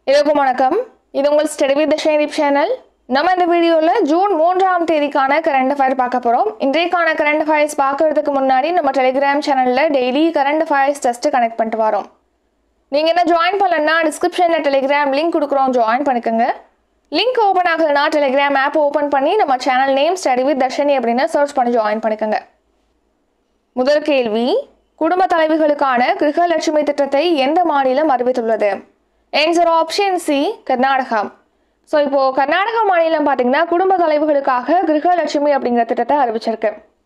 எல்லாருக்கும் வணக்கம் இது உங்கள் ஸ்டடி வித் ஷைனிப் சேனல் நம்ம இந்த வீடியோவில் ஜூன் மூன்றாம் தேதிக்கான கரண்ட் அஃபேர் பார்க்க போகிறோம் இன்றைக்கான கரண்ட் அஃபேர்ஸ் பார்க்கறதுக்கு முன்னாடி நம்ம டெலிகிராம் சேனலில் daily current affairs test connect பண்ணிட்டு வரோம் நீங்கள் என்ன ஜாயின் பண்ணலன்னா டிஸ்கிரிப்ஷனில் டெலிகிராம் லிங்க் கொடுக்குறோம் ஜாயின் பண்ணிக்கோங்க லிங்க் ஓப்பன் ஆகலைன்னா டெலிகிராம் ஆப் ஓப்பன் பண்ணி நம்ம channel name study with Dharshini அப்படின்னு சர்ச் பண்ணி ஜாயின் பண்ணிக்கோங்க முதல் கேள்வி குடும்ப தலைவிகளுக்கான கிரகலட்சுமி திட்டத்தை எந்த மாநிலம் அறிவித்துள்ளது answer option C Karnataka so இப்போது கர்நாடகா மாநிலம் பார்த்தீங்கன்னா குடும்ப தலைவிகளுக்காக கிரகலட்சுமி அப்படிங்கிற திட்டத்தை அறிவிச்சிருக்கு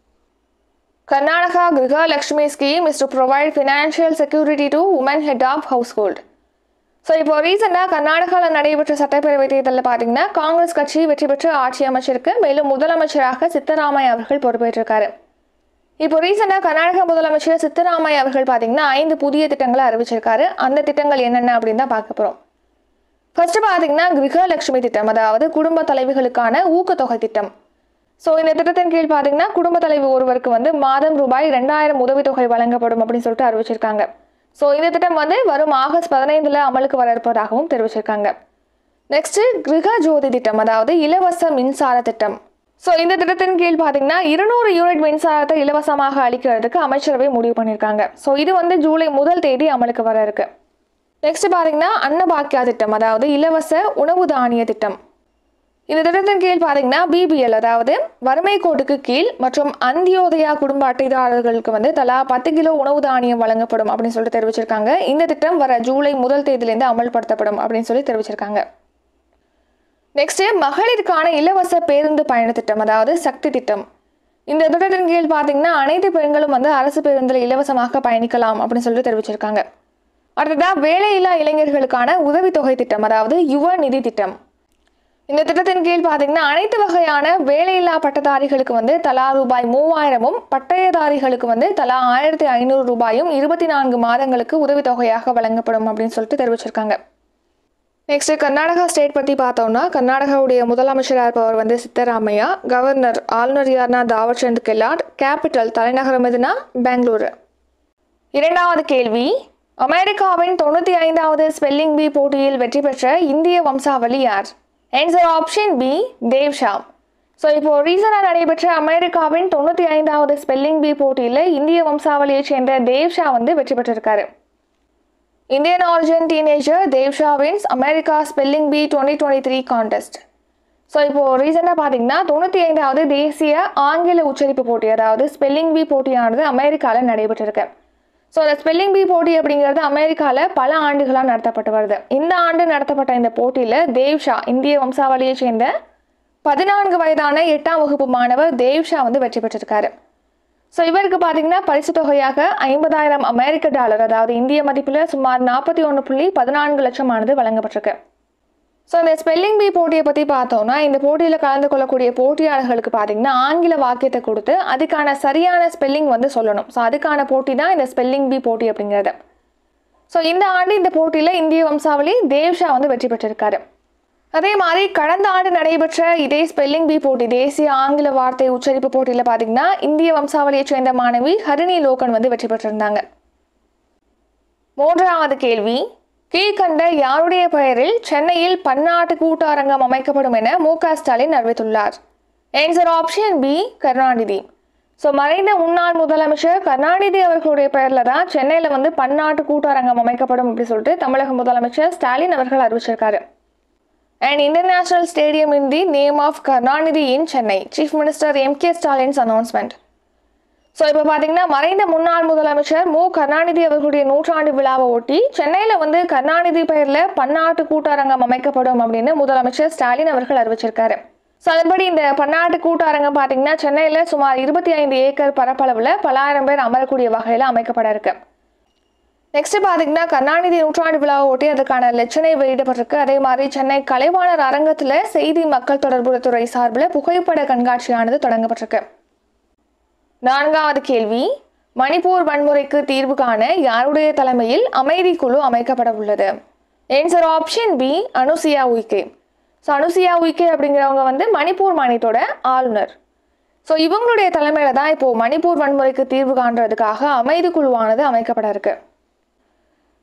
Karnataka Gruhalakshmi scheme is to provide financial security to woman head of household so இப்போ ரீசெண்டாக கர்நாடகாவில் நடைபெற்ற சட்டப்பேரவை தேர்தலில் பார்த்தீங்கன்னா காங்கிரஸ் கட்சி வெற்றி பெற்று ஆட்சி அமைச்சிருக்கு மேலும் முதலமைச்சராக சித்தராமையா அவர்கள் பொறுப்பேற்றிருக்காரு இப்போ ரீசெண்டாக கர்நாடக முதலமைச்சர் சித்தராமையா அவர்கள் பார்த்தீங்கன்னா ஐந்து புதிய திட்டங்களை அறிவிச்சிருக்காரு அந்த திட்டங்கள் என்னென்ன அப்படின்னு தான் பார்க்க போகிறோம் ஃபர்ஸ்ட் பார்த்தீங்கன்னா கிரகலட்சுமி திட்டம் அதாவது குடும்ப தலைவிகளுக்கான ஊக்கத்தொகை திட்டம் ஸோ இந்த திட்டத்தின் கீழ் பார்த்தீங்கன்னா குடும்ப தலைவி ஒருவருக்கு வந்து மாதம் ரூபாய் ரெண்டாயிரம் உதவித்தொகை வழங்கப்படும் அப்படின்னு சொல்லிட்டு அறிவிச்சிருக்காங்க ஸோ இந்த திட்டம் வந்து வரும் ஆகஸ்ட் பதினைந்தில் அமலுக்கு வர இருப்பதாகவும் தெரிவிச்சிருக்காங்க நெக்ஸ்ட் கிரக ஜோதி திட்டம் அதாவது இலவச மின்சார திட்டம் ஸோ இந்த திட்டத்தின் கீழ் பார்த்தீங்கன்னா இருநூறு யூனிட் மின்சாரத்தை இலவசமாக அளிக்கிறதுக்கு அமைச்சரவை முடிவு பண்ணியிருக்காங்க ஸோ இது வந்து ஜூலை முதல் தேதி அமலுக்கு வர இருக்கு நெக்ஸ்ட் பார்த்தீங்கன்னா அன்னபாக்கியா திட்டம் அதாவது இலவச உணவு தானிய திட்டம் இந்த திட்டத்தின் கீழ் பார்த்தீங்கன்னா பிபிஎல் அதாவது வறுமை கோட்டுக்கு கீழ் மற்றும் அந்தியோதயா குடும்ப அட்டைதாரர்களுக்கு வந்து தலா பத்து கிலோ உணவு தானியம் வழங்கப்படும் அப்படின்னு சொல்லிட்டு தெரிவிச்சிருக்காங்க இந்த திட்டம் வர ஜூலை முதல் தேதியிலேருந்து அமல்படுத்தப்படும் அப்படின்னு சொல்லி தெரிவிச்சிருக்காங்க நெக்ஸ்ட் மகளிருக்கான இலவச பேருந்து பயண திட்டம் அதாவது சக்தி திட்டம் இந்த திட்டத்தின் கீழ் பார்த்தீங்கன்னா அனைத்து பெண்களும் வந்து அரசு பேருந்தில் இலவசமாக பயணிக்கலாம் அப்படின்னு சொல்லிட்டு தெரிவிச்சிருக்காங்க அடுத்ததா வேலையில்லா இளைஞர்களுக்கான உதவித்தொகை திட்டம் அதாவது யுவ நிதி திட்டம் இந்த திட்டத்தின் கீழ் பார்த்தீங்கன்னா அனைத்து வகையான வேலையில்லா பட்டதாரிகளுக்கு வந்து தலா ரூபாய் மூவாயிரமும் பட்டயதாரிகளுக்கு வந்து தலா ஆயிரத்தி ஐநூறு ரூபாயும் இருபத்தி நான்கு மாதங்களுக்கு உதவித்தொகையாக வழங்கப்படும் அப்படின்னு சொல்லிட்டு தெரிவிச்சிருக்காங்க நெக்ஸ்ட் கர்நாடகா ஸ்டேட் பற்றி பார்த்தோம்னா கர்நாடகாவுடைய முதலமைச்சராக இருப்பவர் வந்து சித்தராமையா கவர்னர் ஆளுநர் யார்னா தாவர்சந்த் கெலாட் கேபிட்டல் தலைநகரம் எதுனா பெங்களூரு இரண்டாவது கேள்வி அமெரிக்காவின் தொண்ணூற்றி ஐந்தாவது ஸ்பெல்லிங் பி போட்டியில் வெற்றி பெற்ற இந்திய வம்சாவளி யார் answer option B Dev Shah so இப்போ ரீசனாக நடைபெற்ற அமெரிக்காவின் தொண்ணூற்றி ஐந்தாவது ஸ்பெல்லிங் பி போட்டியில் இந்திய வம்சாவளியைச் சேர்ந்த தேவ்ஷா வந்து வெற்றி பெற்றிருக்காரு Indian origin teenager Dev Shah wins America spelling bee twenty twenty three contest so இப்போது ரீசெண்டாக பார்த்தீங்கன்னா தொண்ணூற்றி ஐந்தாவது தேசிய ஆங்கில உச்சரிப்பு போட்டி அதாவது ஸ்பெல்லிங் பி போட்டியானது அமெரிக்காவில் நடைபெற்றிருக்கு ஸோ அந்த ஸ்பெல்லிங் பி போட்டி அப்படிங்கிறது அமெரிக்காவில் பல ஆண்டுகளாக நடத்தப்பட்டு வருது இந்த ஆண்டு நடத்தப்பட்ட இந்த போட்டியில் தேவ்ஷா இந்திய வம்சாவளியைச் சேர்ந்த பதினான்கு வயதான எட்டாம் வகுப்பு மாணவர் தேவ்ஷா வந்து வெற்றி பெற்றிருக்காரு ஸோ இவருக்கு பார்த்தீங்கன்னா பரிசு தொகையாக ஐம்பதாயிரம் அமெரிக்க டாலர் அதாவது இந்திய மதிப்பில் சுமார் நாற்பத்தி ஒன்று புள்ளி பதினான்கு லட்சம் ஆனது வழங்கப்பட்டிருக்கு ஸோ இந்த ஸ்பெல்லிங் பி போட்டியை பற்றி பார்த்தோம்னா இந்த போட்டியில் கலந்து கொள்ளக்கூடிய போட்டியாளர்களுக்கு பார்த்தீங்கன்னா ஆங்கில வாக்கியத்தை கொடுத்து அதுக்கான சரியான ஸ்பெல்லிங் வந்து சொல்லணும் ஸோ அதுக்கான போட்டி தான் இந்த ஸ்பெல்லிங் பி போட்டி அப்படிங்கிறது ஸோ இந்த ஆண்டு இந்த போட்டியில் இந்திய வம்சாவளி தேவ்ஷா வந்து வெற்றி பெற்றிருக்காரு அதே மாதிரி கடந்த ஆண்டு நடைபெற்ற இதே ஸ்பெல்லிங் பி போட்டி தேசிய ஆங்கில வார்த்தை உச்சரிப்பு போட்டியில் பார்த்தீங்கன்னா இந்திய வம்சாவளியைச் சேர்ந்த மாணவி ஹரிணி லோகன் வந்து வெற்றி பெற்றிருந்தாங்க மூன்றாவது கேள்வி கீழ்கண்ட யாருடைய பெயரில் சென்னையில் பன்னாட்டு கூட்டரங்கம் அமைக்கப்படும் என மு க ஸ்டாலின் அறிவித்துள்ளார் answer option B Karunanidhi so மறைந்த முன்னாள் முதலமைச்சர் கருணாநிதி அவர்களுடைய பெயரில் தான் சென்னையில் வந்து பன்னாட்டு கூட்டரங்கம் அமைக்கப்படும் அப்படின்னு சொல்லிட்டு தமிழக முதலமைச்சர் ஸ்டாலின் அவர்கள் அறிவிச்சிருக்காரு and international stadium in the name of Karunanidhi in Chennai chief minister M K Stalin's announcement so இப்போ பார்த்தீங்கன்னா மறைந்த முன்னாள் முதலமைச்சர் மு கருணாநிதி அவர்களுடைய நூற்றாண்டு விழாவை ஒட்டி சென்னையில் வந்து கருணாநிதி பெயரில் பன்னாட்டு கூட்டரங்கம் அமைக்கப்படும் அப்படின்னு முதலமைச்சர் ஸ்டாலின் அவர்கள் அறிவிச்சிருக்காரு ஸோ அதன்படி இந்த பன்னாட்டு கூட்டரங்கம் பார்த்தீங்கன்னா சென்னையில் சுமார் இருபத்தி ஐந்து ஏக்கர் பரப்பளவில் பலாயிரம் பேர் அமரக்கூடிய வகையில் அமைக்கப்பட இருக்கு நெக்ஸ்ட் பார்த்தீங்கன்னா கருணாநிதி நூற்றாண்டு விழாவை ஒட்டி அதுக்கான லட்சணை வெளியிடப்பட்டிருக்கு அதே மாதிரி சென்னை கலைவாணர் அரங்கத்தில் செய்தி மக்கள் தொடர்புத்துறை சார்பில் புகைப்பட கண்காட்சியானது தொடங்கப்பட்டிருக்கு நான்காவது கேள்வி மணிப்பூர் வன்முறைக்கு தீர்வு காண யாருடைய தலைமையில் அமைதி குழு அமைக்கப்பட உள்ளது answer option B Anusuiya Uikey so Anusuiya Uikey அப்படிங்கிறவங்க வந்து மணிப்பூர் மாநிலத்தோட ஆளுநர் ஸோ இவங்களுடைய தலைமையில தான் இப்போ மணிப்பூர் வன்முறைக்கு தீர்வு காண்றதுக்காக அமைதி குழுவானது அமைக்கப்பட இருக்கு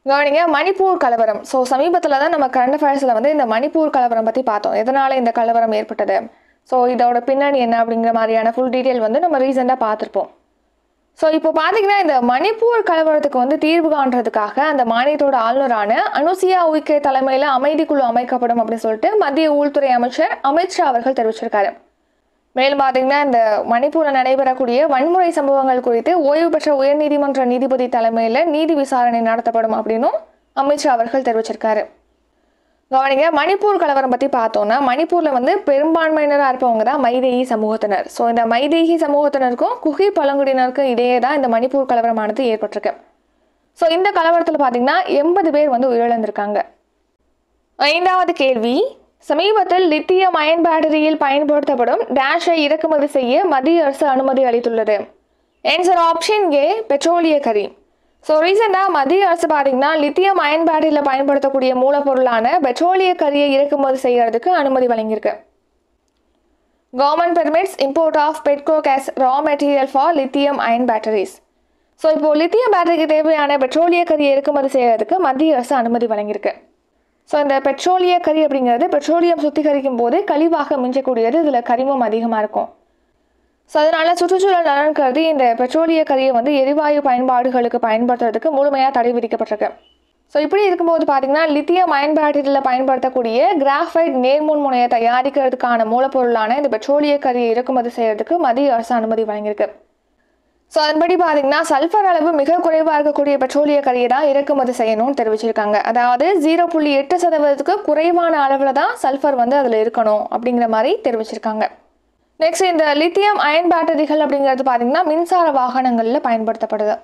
கவனிங்க மணிப்பூர் கலவரம் ஸோ சமீபத்தில் தான் நம்ம கரண்ட் அஃபேர்ஸில் வந்து இந்த மணிப்பூர் கலவரம் பற்றி பார்த்தோம் எதனால் இந்த கலவரம் ஏற்பட்டது ஸோ இதோட பின்னணி என்ன அப்படிங்கிற மாதிரியான ஃபுல் டீட்டெயில் வந்து நம்ம ரீசெண்டாக பார்த்துருப்போம் ஸோ இப்போ பார்த்தீங்கன்னா இந்த மணிப்பூர் கலவரத்துக்கு வந்து தீர்வு காண்றதுக்காக அந்த மாநிலத்தோட ஆளுநரான அனுசியா உய்கே தலைமையில் அமைதிக்குழு அமைக்கப்படும் அப்படின்னு சொல்லிட்டு மத்திய உள்துறை அமைச்சர் அமித்ஷா அவர்கள் தெரிவிச்சிருக்காரு மேலும் பார்த்தீங்கன்னா இந்த மணிப்பூரில் நடைபெறக்கூடிய வன்முறை சம்பவங்கள் குறித்து ஓய்வு பெற்ற உயர்நீதிமன்ற நீதிபதி தலைமையில் நீதி விசாரணை நடத்தப்படும் அப்படின்னும் அமித்ஷா அவர்கள் தெரிவிச்சிருக்காரு கவனிங்க மணிப்பூர் கலவரம் பற்றி பார்த்தோம்னா மணிப்பூரில் வந்து பெரும்பான்மையினராக இருப்பவங்க தான் மைதேயி சமூகத்தினர் ஸோ இந்த மைதேயி சமூகத்தினருக்கும் குகி பழங்குடியினருக்கும் இடையே தான் இந்த மணிப்பூர் கலவரமானது ஏற்பட்டிருக்கு ஸோ இந்த கலவரத்தில் பார்த்தீங்கன்னா எண்பது பேர் வந்து உயிரிழந்திருக்காங்க ஐந்தாவது கேள்வி சமீபத்தில் லித்தியம் அயன் பேட்டரியில் பயன்படுத்தப்படும் டேஷை இறக்குமதி செய்ய மத்திய அரசு அனுமதி அளித்துள்ளது ஆன்சர் ஆப்ஷன் ஏ பெட்ரோலிய கரி ஸோ ரீசெண்டாக மத்திய அரசு பார்த்தீங்கன்னா லித்தியம் அயன் பேட்டரியில் பயன்படுத்தக்கூடிய மூலப்பொருளான பெட்ரோலிய கரியை இறக்குமதி செய்யறதுக்கு அனுமதி வழங்கியிருக்கு government permits import of petcoke raw material for lithium ion batteries so இப்போ லித்தியம் பேட்டரிக்கு தேவையான பெட்ரோலிய கரியை இறக்குமதி செய்யறதுக்கு மத்திய அரசு அனுமதி வழங்கியிருக்கு ஸோ இந்த பெட்ரோலிய கரி அப்படிங்கிறது பெட்ரோலியம் சுத்திகரிக்கும் போது கழிவாக மிஞ்சக்கூடியது இதில் கரிமம் அதிகமாக இருக்கும் ஸோ அதனால சுற்றுச்சூழல் நலன் கருதி இந்த பெட்ரோலிய கரியை வந்து எரிவாயு பயன்பாடுகளுக்கு பயன்படுத்துறதுக்கு முழுமையாக தடை விதிக்கப்பட்டிருக்கு ஸோ இப்படி இருக்கும்போது பார்த்தீங்கன்னா லித்தியம் அயன் பேட்டரியில் பயன்படுத்தக்கூடிய கிராஃபைட் நேர்முன் முனையை தயாரிக்கிறதுக்கான மூலப்பொருளான இந்த பெட்ரோலிய கரியை இறக்குமதி செய்யறதுக்கு மத்திய அரசு அனுமதி வழங்கியிருக்கு ஸோ அதன்படி பார்த்தீங்கன்னா சல்ஃபர் அளவு மிக குறைவாக இருக்கக்கூடிய பெட்ரோலிய கரியை தான் இறக்குமதி செய்யணும்னு தெரிவிச்சிருக்காங்க அதாவது ஜீரோ புள்ளி எட்டு சதவீதத்துக்கு குறைவான அளவில் தான் சல்ஃபர் வந்து அதில் இருக்கணும் அப்படிங்கிற மாதிரி தெரிவிச்சிருக்காங்க நெக்ஸ்ட் இந்த லித்தியம் அயன் பேட்டரிகள் அப்படிங்கிறது பார்த்தீங்கன்னா மின்சார வாகனங்களில் பயன்படுத்தப்படுது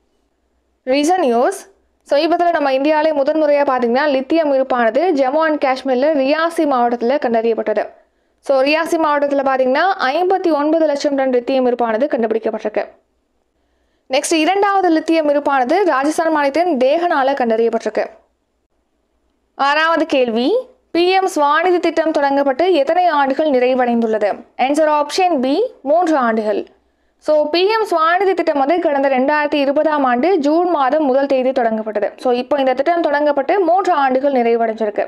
ரீசன் நியூஸ் சமீபத்தில் நம்ம இந்தியாவிலே முதன்முறையாக பார்த்தீங்கன்னா லித்தியம் இருப்பானது ஜம்மு அண்ட் காஷ்மீரில் ரியாசி மாவட்டத்தில் கண்டறியப்பட்டது ஸோ ரியாசி மாவட்டத்தில் பார்த்தீங்கன்னா ஐம்பத்தி ஒன்பது லட்சம் டன் லித்தியம் இருப்பானது கண்டுபிடிக்கப்பட்டிருக்கு நெக்ஸ்ட் இரண்டாவது லித்தியம் இருப்பானது ராஜஸ்தான் மாநிலத்தின் தேகனால கண்டறியப்பட்டிருக்கு ஆறாவது கேள்வி பிஎம் ஸ்வாநிதி திட்டம் தொடங்கப்பட்டு எத்தனை ஆண்டுகள் நிறைவடைந்துள்ளது ஆன்சர் ஆப்ஷன் பி மூன்று ஆண்டுகள் ஸோ பிஎம் ஸ்வாநிதி திட்டம் வந்து கடந்த ரெண்டாயிரத்தி இருபதாம் ஆண்டு ஜூன் மாதம் முதல் தேதி தொடங்கப்பட்டது ஸோ இப்போ இந்த திட்டம் தொடங்கப்பட்டு மூன்று ஆண்டுகள் நிறைவடைஞ்சிருக்கு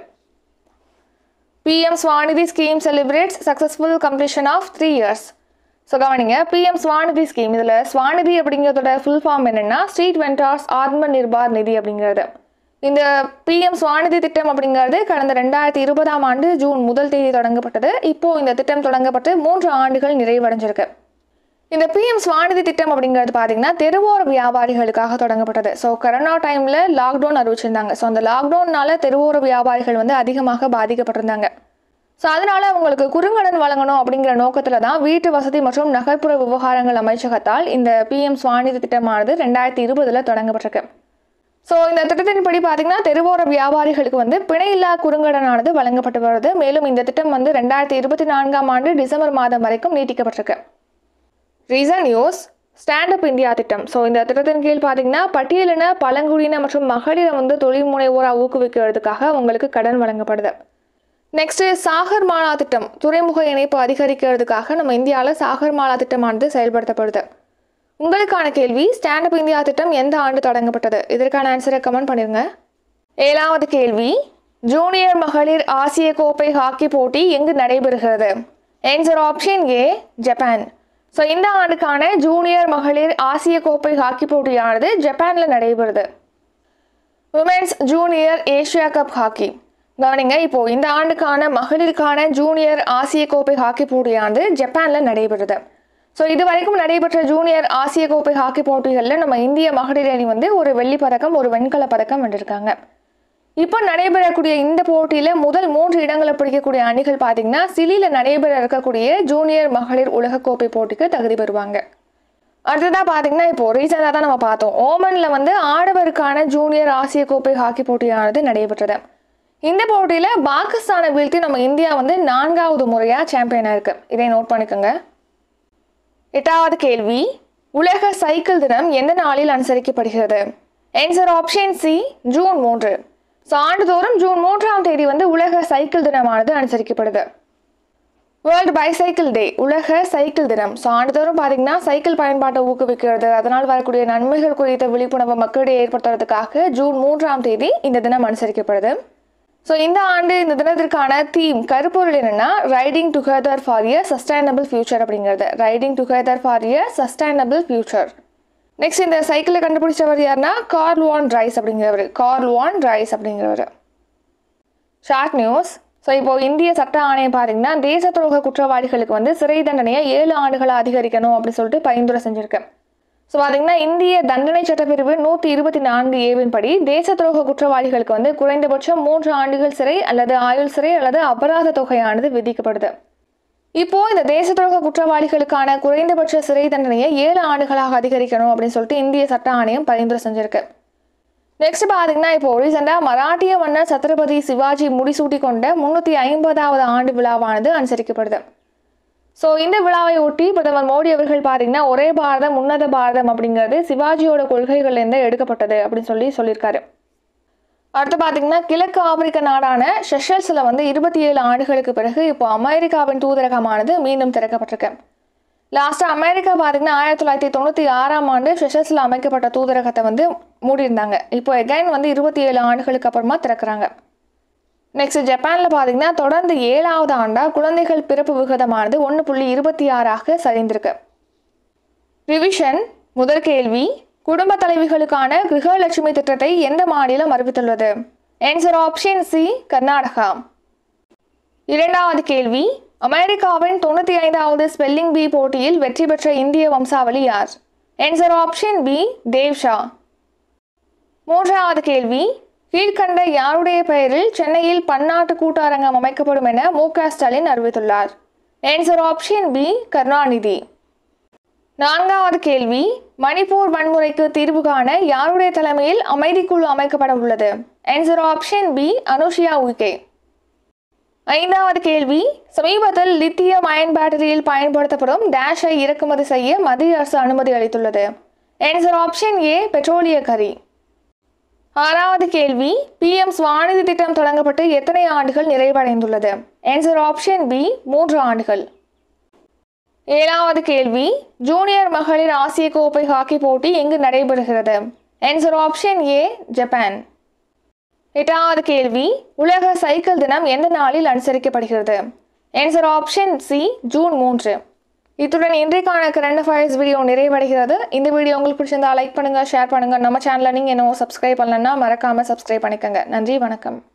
PM Svanidhi scheme celebrates successful completion of three years so கவனிங்க பிஎம் ஸ்வாநிதி ஸ்கீம் இதில் ஸ்வாநிதி அப்படிங்கிறதோட ஃபுல் ஃபார்ம் என்னென்னா ஸ்ட்ரீட் வெண்டார்ஸ் ஆத்ம நிர்பார் நிதி அப்படிங்கிறது இந்த பிஎம் ஸ்வாநிதி திட்டம் அப்படிங்கிறது கடந்த ரெண்டாயிரத்தி இருபதாம் ஆண்டு ஜூன் முதல் தேதி தொடங்கப்பட்டது இப்போ இந்த திட்டம் தொடங்கப்பட்டு மூன்று ஆண்டுகள் நிறைவடைஞ்சிருக்கு இந்த பிஎம் ஸ்வாநிதி திட்டம் அப்படிங்கிறது பார்த்தீங்கன்னா தெருவோர வியாபாரிகளுக்காக தொடங்கப்பட்டது ஸோ கொரோனா டைமில் லாக்டவுன் அறிவிச்சிருந்தாங்க ஸோ அந்த லாக்டவுன்னால தெருவோர வியாபாரிகள் வந்து அதிகமாக பாதிக்கப்பட்டிருந்தாங்க ஸோ அதனால அவங்களுக்கு குறுங்கடன் வழங்கணும் அப்படிங்கிற நோக்கத்தில் தான் வீட்டு வசதி மற்றும் நகர்ப்புற விவகாரங்கள் அமைச்சகத்தால் இந்த பிஎம் ஸ்வாநிதி திட்டமானது ரெண்டாயிரத்தி இருபதில் தொடங்கப்பட்டிருக்கு ஸோ இந்த திட்டத்தின்படி பார்த்தீங்கன்னா தெருவோர வியாபாரிகளுக்கு வந்து பிணையில்லா குறுங்கடனானது வழங்கப்பட்டு வருது மேலும் இந்த திட்டம் வந்து ரெண்டாயிரத்தி இருபத்தி நான்காம் ஆண்டு டிசம்பர் மாதம் வரைக்கும் நீட்டிக்கப்பட்டிருக்கு recent news stand up India திட்டம் ஸோ இந்த திட்டத்தின் கீழ் பார்த்தீங்கன்னா பட்டியலின பழங்குடியின மற்றும் மகளிரை வந்து தொழில் முனைவோராக ஊக்குவிக்கிறதுக்காக அவங்களுக்கு கடன் வழங்கப்படுது நெக்ஸ்ட் சாகர் மாலா திட்டம் துறைமுக இணைப்பு அதிகரிக்கிறதுக்காக நம்ம இந்தியாவில் சாகர் மாலா திட்டமானது செயல்படுத்தப்படுது உங்களுக்கான கேள்வி ஸ்டாண்ட் அப் இந்தியா திட்டம் எந்த ஆண்டு தொடங்கப்பட்டது இதற்கான ஆன்சரை கமெண்ட் பண்ணிருங்க ஏழாவது கேள்வி ஜூனியர் மகளிர் ஆசிய கோப்பை ஹாக்கி போட்டி எங்கு நடைபெறுகிறது answer option A Japan so இந்த ஆண்டுக்கான ஜூனியர் மகளிர் ஆசிய கோப்பை ஹாக்கி போட்டியானது ஜப்பானில் நடைபெறுது women's junior Asia cup hockey கவனிங்க இப்போ இந்த ஆண்டுக்கான மகளிருக்கான ஜூனியர் ஆசிய கோப்பை ஹாக்கி போட்டியானது ஜப்பானில் நடைபெறுது ஸோ இது வரைக்கும் நடைபெற்ற ஜூனியர் ஆசிய கோப்பை ஹாக்கி போட்டிகளில் நம்ம இந்திய மகளிர் அணி வந்து ஒரு வெள்ளிப் பதக்கம் ஒரு வெண்கலப் பதக்கம் வென்றிருக்காங்க இப்போ நடைபெறக்கூடிய இந்த போட்டியில் முதல் மூன்று இடங்களை பிடிக்கக்கூடிய அணிகள் பார்த்தீங்கன்னா சிலியில் நடைபெற இருக்கக்கூடிய ஜூனியர் மகளிர் உலகக்கோப்பை போட்டிக்கு தகுதி பெறுவாங்க அடுத்ததாக பார்த்தீங்கன்னா இப்போ ரீசெண்டாக தான் நம்ம பார்த்தோம் ஓமனில் வந்து ஆடவருக்கான ஜூனியர் ஆசிய கோப்பை ஹாக்கி போட்டியானது நடைபெற்றது இந்த போட்டியில் பாகிஸ்தானை வீழ்த்தி நம்ம இந்தியா வந்து நான்காவது முறையாக சாம்பியனாக இருக்கு இதை நோட் பண்ணிக்கோங்க எட்டாவது கேள்வி உலக சைக்கிள் தினம் எந்த நாளில் அனுசரிக்கப்படுகிறது ஆன்சர் ஆப்ஷன் சி ஜூன் மூன்று ஸோ ஆண்டுதோறும் ஜூன் மூன்றாம் தேதி வந்து உலக சைக்கிள் தினமானது அனுசரிக்கப்படுது வேர்ல்டு பைசைக்கிள் டே உலக சைக்கிள் தினம் ஸோ ஆண்டுதோறும் பார்த்தீங்கன்னா சைக்கிள் பயன்பாட்டை ஊக்குவிக்கிறது அதனால் வரக்கூடிய நன்மைகள் குறித்த விழிப்புணர்வு மக்களிடையே ஏற்படுத்துறதுக்காக ஜூன் மூன்றாம் தேதி இந்த தினம் அனுசரிக்கப்படுது ஸோ இந்த ஆண்டு இந்த தினத்திற்கான தீம் கருப்பொருள் என்னன்னா riding together for a sustainable future அப்படிங்கிறது riding together for a sustainable future next இந்த சைக்கிளை கண்டுபிடிச்சவர் யாருன்னா கார்ல் வான் ரைஸ் அப்படிங்கிறவர் கார்ல் வான் ரைஸ் அப்படிங்கிறவர் ஷார்ட் நியூஸ் ஸோ இப்போ இந்திய சட்ட ஆணையம் பார்த்தீங்கன்னா தேச துரோக குற்றவாளிகளுக்கு வந்து சிறை தண்டனையை ஏழு ஆண்டுகளை அதிகரிக்கணும் அப்படின்னு சொல்லிட்டு பரிந்துரை செஞ்சிருக்கு ஸோ பார்த்தீங்கன்னா இந்திய தண்டனை சட்டப்பிரிவு நூற்றி இருபத்தி நான்கு ஏவின் படி தேச துரோக குற்றவாளிகளுக்கு வந்து குறைந்தபட்சம் மூன்று ஆண்டுகள் சிறை அல்லது ஆயுள் சிறை அல்லது அபராத தொகையானது விதிக்கப்படுது இப்போ இந்த தேச துரோக குற்றவாளிகளுக்கான குறைந்தபட்ச சிறை தண்டனையை ஏழு ஆண்டுகளாக அதிகரிக்கணும் அப்படின்னு சொல்லிட்டு இந்திய சட்ட ஆணையம் பரிந்துரை செஞ்சிருக்கு நெக்ஸ்ட் பார்த்தீங்கன்னா இப்போ ரீசெண்டாக மராட்டிய மன்னர் சத்ரபதி சிவாஜி முடிசூட்டி கொண்ட முன்னூற்றி ஐம்பதாவது ஆண்டு விழாவானது அனுசரிக்கப்படுது ஸோ இந்த விழாவை ஒட்டி பிரதமர் மோடி அவர்கள் பார்த்தீங்கன்னா ஒரே பாரதம் உன்னத பாரதம் அப்படிங்கிறது சிவாஜியோட கொள்கைகள்லேருந்து எடுக்கப்பட்டது அப்படின்னு சொல்லி சொல்லியிருக்காரு அடுத்து பார்த்தீங்கன்னா கிழக்கு ஆப்பிரிக்க நாடான ஷெஷல்ஸில் வந்து இருபத்தி ஏழு ஆண்டுகளுக்கு பிறகு இப்போ அமெரிக்காவின் தூதரகமானது மீண்டும் திறக்கப்பட்டிருக்கு லாஸ்ட்டாக அமெரிக்கா பார்த்தீங்கன்னா ஆயிரத்தி தொள்ளாயிரத்தி தொண்ணூற்றி ஆறாம் ஆண்டு ஷெஷல்ஸில் அமைக்கப்பட்ட தூதரகத்தை வந்து மூடியிருந்தாங்க இப்போ எகைன் வந்து இருபத்தி ஏழு ஆண்டுகளுக்கு அப்புறமா திறக்கிறாங்க நெக்ஸ்ட் ஜப்பானில் பார்த்தீங்கன்னா தொடர்ந்து ஏழாவது ஆண்டாக குழந்தைகள் பிறப்பு விகிதமானது ஒன்று புள்ளி இருபத்தி ஆறாக சரிந்திருக்கு ரிவிஷன் முதல் கேள்வி குடும்ப தலைவிகளுக்கான கிரகலட்சுமி திட்டத்தை எந்த மாநிலம் அறிவித்துள்ளது ஆன்சர் ஆப்ஷன் சி கர்நாடகா இரண்டாவது கேள்வி அமெரிக்காவின் தொண்ணூற்றி ஐந்தாவது ஸ்பெல்லிங் பி போட்டியில் வெற்றி பெற்ற இந்திய வம்சாவளி யார் ஆன்சர் ஆப்ஷன் பி தேவ்ஷா மூன்றாவது கேள்வி கீழ்கண்ட யாருடைய பெயரில் சென்னையில் பன்னாட்டு கூட்டரங்கம் அமைக்கப்படும் என மு க ஸ்டாலின் அறிவித்துள்ளார் ஆன்சர் ஆப்ஷன் பி கருணாநிதி நான்காவது கேள்வி மணிப்பூர் வன்முறைக்கு தீர்வு காண யாருடைய தலைமையில் அமைதிக்குழு அமைக்கப்பட உள்ளது answer option B Anusuiya Uikey ஐந்தாவது கேள்வி சமீபத்தில் லித்தியம் அயன் பேட்டரியில் பயன்படுத்தப்படும் டேஷை இறக்குமதி செய்ய மத்திய அரசு அனுமதி அளித்துள்ளது ஆன்சர் ஆப்ஷன் ஏ பெட்ரோலிய கரி ஆறாவது கேள்வி பிஎம் ஸ்வாநிதி திட்டம் தொடங்கப்பட்டு எத்தனை ஆண்டுகள் நிறைவடைந்துள்ளது ஆன்சர் ஆப்ஷன் பி மூன்று ஆண்டுகள் ஏழாவது கேள்வி ஜூனியர் மகளிர் ஆசிய கோப்பை ஹாக்கி போட்டி எங்கு நடைபெறுகிறது ஆன்சர் ஆப்ஷன் ஏ ஜப்பான் எட்டாவது கேள்வி உலக சைக்கிள் தினம் எந்த நாளில் அனுசரிக்கப்படுகிறது ஆன்சர் ஆப்ஷன் சி ஜூன் மூன்று இத்துடன் இன்றைக்கான கரண்ட் அஃபேர்ஸ் வீடியோ நிறைவடைகிறது இந்த வீடியோ உங்களுக்கு பிடிச்சிருந்தா லைக் பண்ணுங்க ஷேர் பண்ணுங்க நம்ம சேனலை நீங்கள் இன்னும் சப்ஸ்கிரைப் பண்ணலன்னா மறக்காம சப்ஸ்கிரைப் பண்ணிக்கோங்க நன்றி வணக்கம்